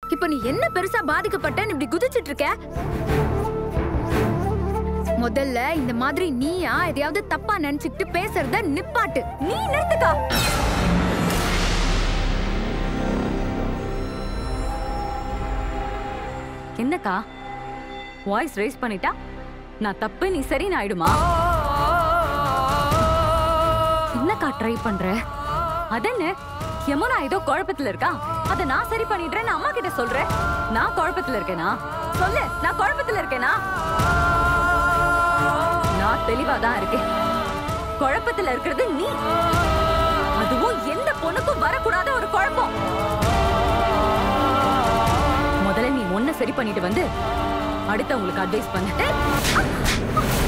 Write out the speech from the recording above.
இப்ப நீ என்ன பெருசா பாதிக்கப்பட்டன்னு இப்படி குதிச்சிட்டு இருக்க முதல்ல இந்த மாதிரி நீயா எதையாவது தப்பா நினைச்சுக்கிட்டு பேசுறத நிப்பாட்டு நீ நிறுத்துக்கா என்னக்கா வாய்ஸ் ரைஸ் பண்ணிட்டா நான் தப்பு நீ சரின்னு ஆயிடுமா என்னக்கா ட்ரை பண்ற அதென்ன யமுனா ஏதோ குழப்பத்துல இருக்கா அத நான் சரி பண்ணிடுறேன் அம்மா கிட்ட சொல்றேன் நான் குழப்பத்துல இருக்கேனா சொல்லு நான் குழப்பத்துல இருக்கேனா நான் தெளிவா தான் இருக்கேன் குழப்பத்துல இருக்கிறது நீ அதுவும் எந்த பொண்ணுக்கும் வரக்கூடாத ஒரு குழப்பம் முதல்ல நீ ஒன்ன சரி பண்ணிட்டு வந்து அடுத்தவங்களுக்கு அட்வைஸ் பண்ணு